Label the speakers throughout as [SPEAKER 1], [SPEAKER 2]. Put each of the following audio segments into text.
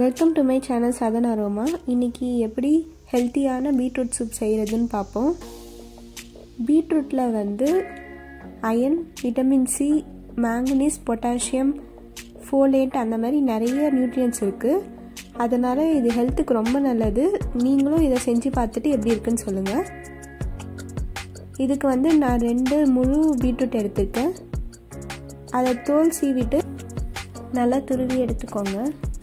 [SPEAKER 1] welcome to my channel southern aroma இன்றைக்கி எப்படி ஹெல்த்தியான பீட்ரூட் சூப் செய்கிறதுன்னு பார்ப்போம் பீட்ரூட்டில் வந்து iron vitamin C manganese potassium folate அந்த மாதிரி நிறைய நியூட்ரியன்ஸ் இருக்குது அதனால் இது ஹெல்த்துக்கு ரொம்ப நல்லது நீங்களும் இதை செஞ்சு பார்த்துட்டு எப்படி இருக்குன்னு சொல்லுங்கள் இதுக்கு வந்து நான் ரெண்டு முழு பீட்ரூட் எடுத்துருக்கேன் அதை தோல் சீவிட்டு நல்லா துருவி எடுத்துக்கோங்க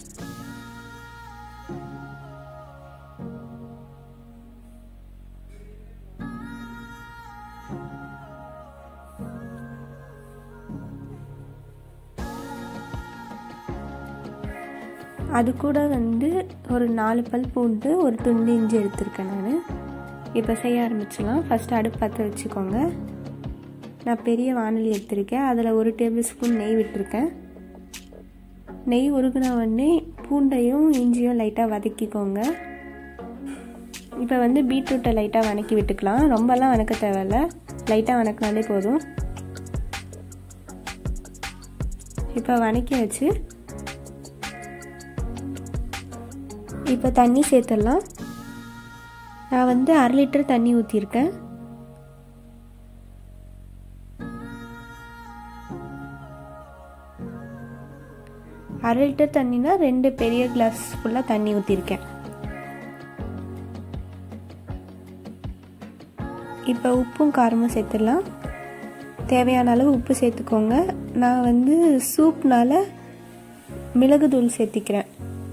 [SPEAKER 1] அது கூட வந்து ஒரு நாலு பல் பூண்டு ஒரு துண்டு இஞ்சி எடுத்திருக்கேன் நான் இப்போ செய்ய ஆரம்பிச்சிடலாம் ஃபஸ்ட்டு அடுப்பு பற்ற வச்சுக்கோங்க நான் பெரிய வானொலி எடுத்திருக்கேன் அதில் ஒரு டேபிள் ஸ்பூன் நெய் விட்டுருக்கேன் நெய் உருகின உடனே பூண்டையும் இஞ்சியும் லைட்டாக வதக்கிக்கோங்க இப்போ வந்து பீட்ரூட்டை லைட்டாக வதக்கி விட்டுக்கலாம் ரொம்பலாம் வதக்க தேவையில்ல லைட்டாக வதக்கினாலே போதும் இப்போ வதக்கி வச்சு இப்போ தண்ணி சேர்த்துடலாம் நான் வந்து அரை லிட்டர் தண்ணி ஊற்றிருக்கேன் அரை லிட்டர் தண்ணினா ரெண்டு பெரிய கிளாஸ் ஃபுல்லாக தண்ணி ஊற்றிருக்கேன் இப்போ உப்பும் காரமும் சேர்த்துடலாம் தேவையான அளவு உப்பு சேர்த்துக்கோங்க நான் வந்து சூப்னால் மிளகுத்தூள் சேர்த்திக்கிறேன்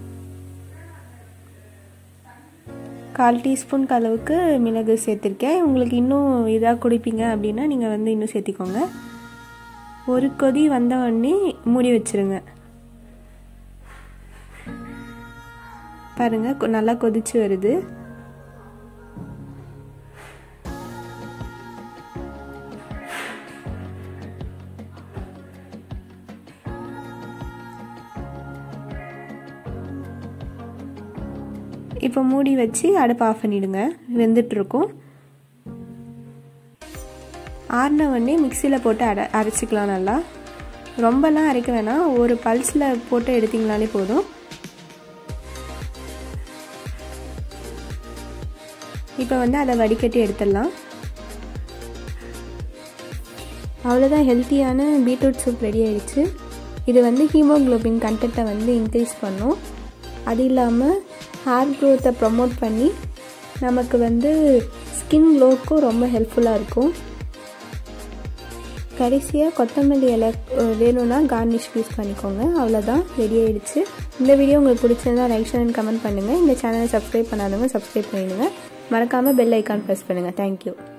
[SPEAKER 1] கால் டீஸ்பூன் அளவுக்கு மிளகு சேர்த்துருக்கேன் உங்களுக்கு இன்னும் இதாக குடிப்பீங்க அப்படின்னா நீங்கள் வந்து இன்னும் சேர்த்திக்கோங்க ஒரு கொதி வந்த உடனே மூடி வச்சுருங்க பாருங்கள் நல்லா கொதிச்சு வருது இப்போ மூடி வச்சு அடுப்பு ஆஃப் பண்ணிவிடுங்க வெந்துட்டுருக்கும் ஆறின உடனே மிக்சியில் போட்டு அட அரைச்சிக்கலாம் நல்லா ரொம்பலாம் அரைக்க வேணாம் ஒரு பல்ஸில் போட்டு எடுத்திங்கனாலே போதும் இப்போ வந்து அதை வடிகட்டி எடுத்துடலாம் அவ்வளோதான் ஹெல்த்தியான பீட்ரூட் சூப் ரெடி ஆயிடுச்சு இது வந்து ஹீமோக்ளோபின் கண்டென்ட்டை வந்து இன்க்ரீஸ் பண்ணும் அது இல்லாமல் ஹேர் க்ரோத்தை ப்ரமோட் பண்ணி நமக்கு வந்து ஸ்கின் க்ளோக்கும் ரொம்ப ஹெல்ப்ஃபுல்லாக இருக்கும் கடைசியாக கொத்தமல்லி இலை வேணும்னா கார்னிஷ் யூஸ் பண்ணிக்கோங்க அவ்வளோதான் ரெடி ஆகிடுச்சு இந்த வீடியோ உங்களுக்கு பிடிச்சிருந்தா லைக் ஷேர் அண்ட் கமெண்ட் பண்ணுங்கள் இந்த சேனலை சப்ஸ்கிரைப் பண்ணாதவங்க சப்ஸ்கிரைப் பண்ணிடுங்க மறக்காமல் பெல் ஐக்கான் ப்ரெஸ் பண்ணுங்கள் தேங்க்யூ